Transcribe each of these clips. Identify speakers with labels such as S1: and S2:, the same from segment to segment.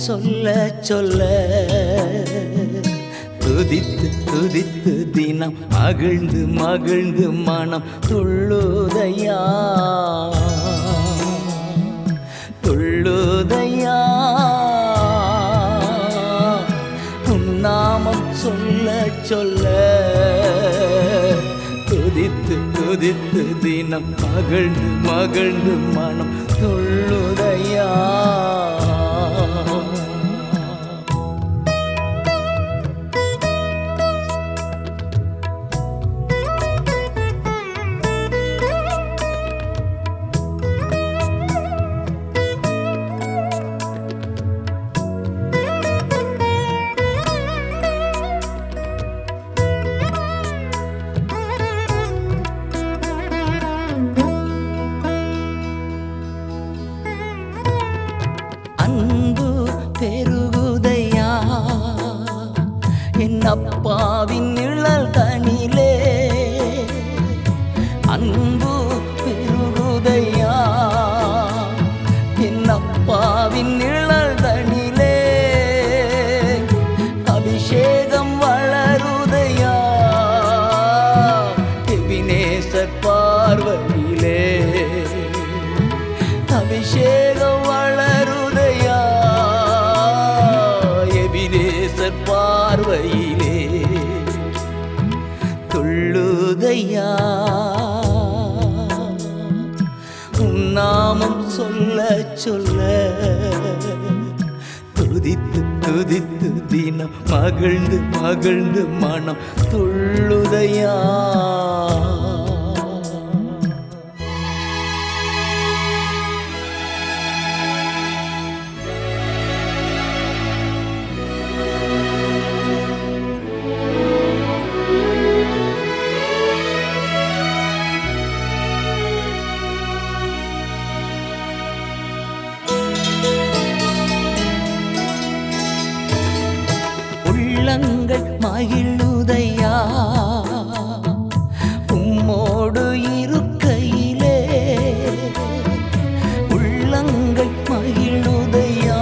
S1: சொல்ல சொல்ல துதித்து துதித்து தினம் மகிழ்ந்து மகிழ்ந்து மனம் துள்ளுதையா துள்ளுதையா உன் நாமம் சொல்ல சொல்ல துதித்து துதித்து தினம் மகிழ்ந்து மகிழ்ந்து மனம் துள்ளுதையா அன்பு பெருகுதையா என் அப்பாவின் நிழல் தனிலே அன்பு பெருகுதையா என் அப்பாவின் நிழல் தனிலே அபிஷேகம் வளருதையா எபினேசர் பார்வையிலே அபிஷேகம் வளருதையா எபினேசர் பார்வையிலே துள்ளுதையா உன் நாமம் சொல்ல சொல்ல துதித்து துதித்து தினம் மகிழ்ந்து மகிழ்ந்து மனம் துள்ளுதையா உள்ளங்கள் மகிழுதையா உம்மோடு இருக்கையிலே உள்ளங்கள் மகிழுதையா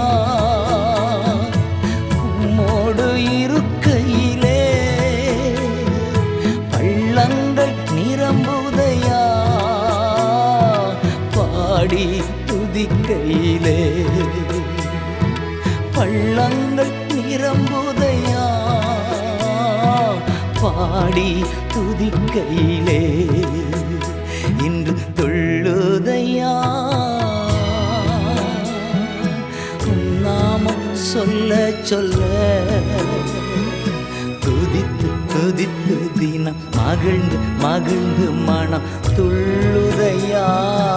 S1: உம்மோடு இருக்கையிலே பள்ளங்கள் நிரம்புதையா பாடி துதிக்கையிலே பள்ளங்கள் நிரம்புதையா பாடி துதிக்கையிலே இன்று துள்ளுதையா உன் நாமம் சொல்ல சொல்ல துதித்து துதித்து தினம் மகிழ்ந்து மகிழ்ந்து மனம் துள்ளுதையா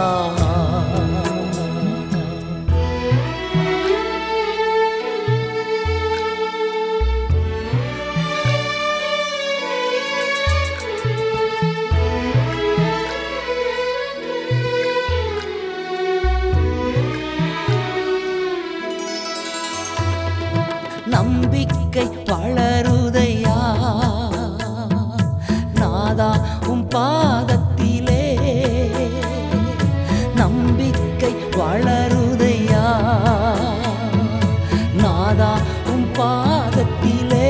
S1: நம்பிக்கை வளருதையா நாதா உம் பாதத்திலே நம்பிக்கை வளருதையா நாதா உம் பாதத்திலே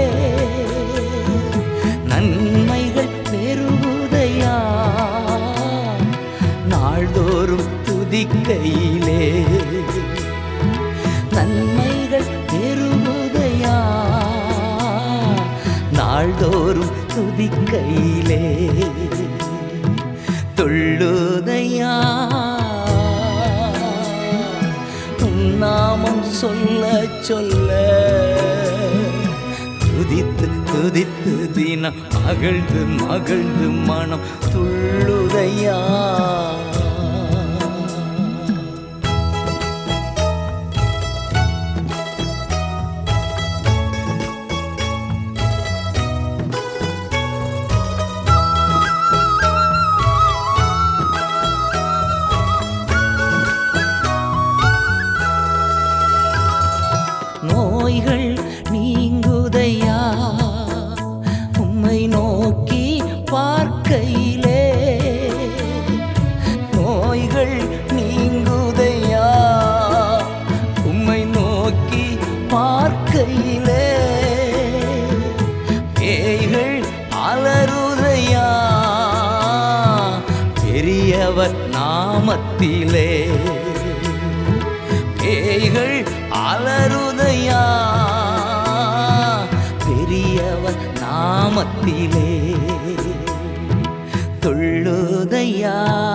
S1: நன்மைகள் பெறுவதையா நாள்தோறும் துதிக்கையிலே நன்மைகள் பெறுவதையா நாள்தோறும் துதிக்கையிலே துள்ளுதையா உன் நாமம் சொல்ல சொல்ல துதித்து துதித்து தினம் மகிழ்ந்து மகிழ்ந்து மனம் துள்ளுதையா நோய்கள் நீங்குதையா உம்மை நோக்கி பார்க்கையிலே நோய்கள் நீங்குதையா உம்மை நோக்கி பார்க்கையிலே பேய்கள் அலறுதையா பெரியவர் நாமத்திலே பேய்கள் அலறுதையா பெரியவர் நாமத்திலே துள்ளுதையா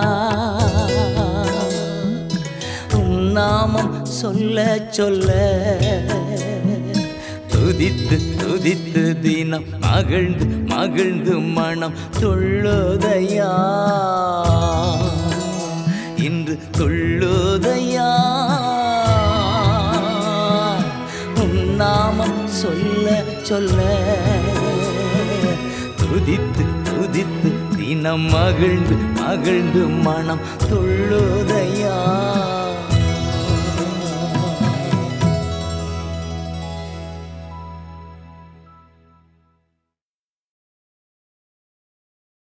S1: உன் நாமம் சொல்ல சொல்ல துதித்து துதித்து தினம் மகிழ்ந்து மகிழ்ந்து மனம் துள்ளுதையா இன்று துள்ளுதையா உன் நாமம் சொல்ல சொல்ல துதித்து துதித்து தினம் மகிழ்ந்து மகிழ்ந்து மனம் துள்ளுதையா